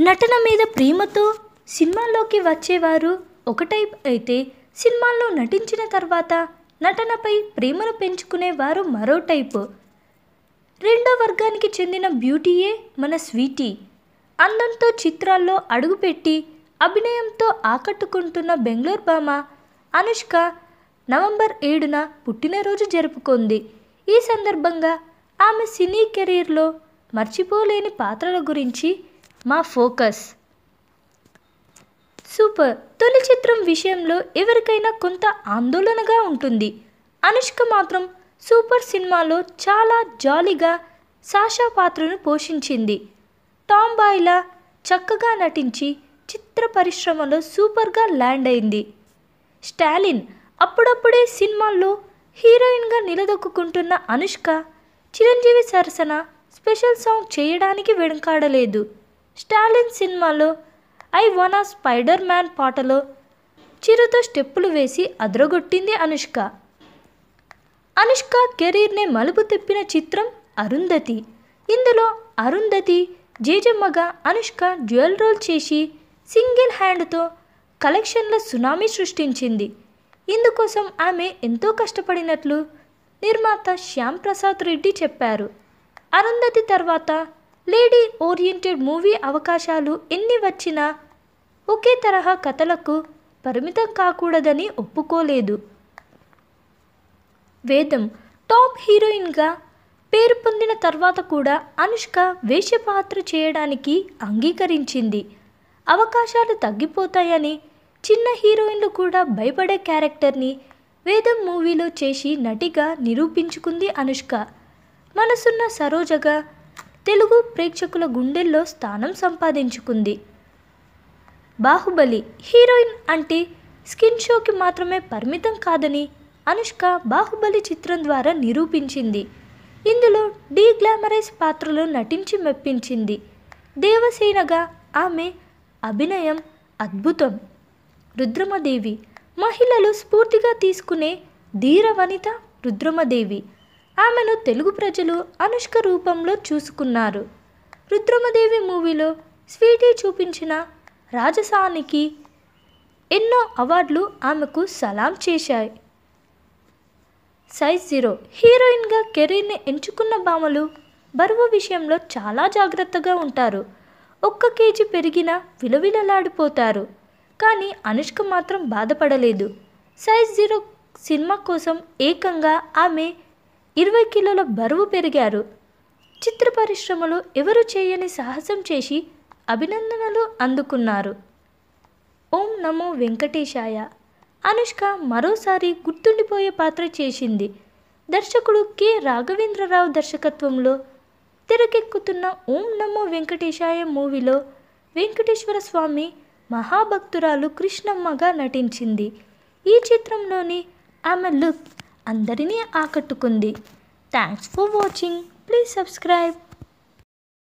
నటన మీద ప్రేమతో సినిమాల్లోకి వచ్చేవారు ఒక టైప్ అయితే సినిమాల్లో నటించిన తర్వాత నటనపై ప్రేమను పెంచుకునేవారు మరో టైపు రెండో వర్గానికి చెందిన బ్యూటీయే మన స్వీటీ అందంతో చిత్రాల్లో అడుగుపెట్టి అభినయంతో ఆకట్టుకుంటున్న బెంగళూరు భామ అనుష్క నవంబర్ ఏడున పుట్టినరోజు జరుపుకుంది ఈ సందర్భంగా ఆమె సినీ కెరీర్లో మర్చిపోలేని పాత్రల గురించి మా ఫోకస్ సూపర్ తొలి చిత్రం విషయంలో ఎవరికైనా కొంత ఆందోళనగా ఉంటుంది అనుష్క మాత్రం సూపర్ సినిమాలో చాలా జాలీగా సాషా పాత్రను పోషించింది టామ్ బాయ్లా చక్కగా నటించి చిత్ర పరిశ్రమలో సూపర్గా ల్యాండ్ అయింది స్టాలిన్ అప్పుడప్పుడే సినిమాల్లో హీరోయిన్గా నిలదొక్కుంటున్న అనుష్క చిరంజీవి సరసన స్పెషల్ సాంగ్ చేయడానికి వెనుకాడలేదు స్టాలిన్ సినిమాలో ఐ వన్ స్పైడర్ మ్యాన్ పాటలో చిరుతో స్టెప్పులు వేసి అద్రగొట్టింది అనుష్క అనుష్క కెరీర్నే మలుపు తిప్పిన చిత్రం అరుంధతి ఇందులో అరుంధతి జేజమ్మగా అనుష్క డ్యూయల్ రోల్ చేసి సింగిల్ హ్యాండ్తో కలెక్షన్ల సునామీ సృష్టించింది ఇందుకోసం ఆమె ఎంతో కష్టపడినట్లు నిర్మాత శ్యామ్ ప్రసాద్ రెడ్డి చెప్పారు అరుంధతి తర్వాత లేడీ ఓరియంటెడ్ మూవీ అవకాశాలు ఎన్ని వచ్చినా ఒకే తరహా కథలకు పరిమితం కాకూడదని ఒప్పుకోలేదు వేదం టాప్ హీరోయిన్గా పేరు పొందిన తర్వాత కూడా అనుష్క వేష పాత్ర చేయడానికి అంగీకరించింది అవకాశాలు తగ్గిపోతాయని చిన్న హీరోయిన్లు కూడా భయపడే క్యారెక్టర్ని వేదం మూవీలో చేసి నటిగా నిరూపించుకుంది అనుష్క మనసున్న సరోజగా తెలుగు ప్రేక్షకుల గుండెల్లో స్థానం సంపాదించుకుంది బాహుబలి హీరోయిన్ అంటే స్కిన్ షోకి మాత్రమే పరిమితం కాదని అనుష్క బాహుబలి చిత్రం ద్వారా నిరూపించింది ఇందులో డీ గ్లామరైజ్ పాత్రలో నటించి మెప్పించింది దేవసేనగా ఆమె అభినయం అద్భుతం రుద్రమదేవి మహిళలు స్ఫూర్తిగా తీసుకునే ధీర వనిత రుద్రమదేవి ఆమెను తెలుగు ప్రజలు అనుష్క రూపంలో చూసుకున్నారు రుద్రమదేవి మూవీలో స్వీటీ చూపించిన రాజసానికి ఎన్నో అవార్డులు ఆమెకు సలాం చేశాయి సైజ్ జీరో హీరోయిన్గా కెరీర్ని ఎంచుకున్న భామలు బరువు విషయంలో చాలా జాగ్రత్తగా ఉంటారు ఒక్క కేజీ పెరిగినా విలవిలలాడిపోతారు కానీ అనుష్క మాత్రం బాధపడలేదు సైజ్ జీరో సినిమా కోసం ఏకంగా ఆమె ఇరవై కిలోల బరువు పెరిగారు చిత్ర పరిశ్రమలో ఎవరు చేయని సాహసం చేసి అభినందనలు అందుకున్నారు ఓం నమో వెంకటేశాయ అనుష్క మరోసారి గుర్తుండిపోయే పాత్ర చేసింది దర్శకుడు కె రాఘవేంద్రరావు దర్శకత్వంలో తెరకెక్కుతున్న ఓం నమో వెంకటేశాయ మూవీలో వెంకటేశ్వర స్వామి మహాభక్తురాలు కృష్ణమ్మగా నటించింది ఈ చిత్రంలోని ఆమె లుక్ అందరినీ ఆకట్టుకుంది thanks for watching please subscribe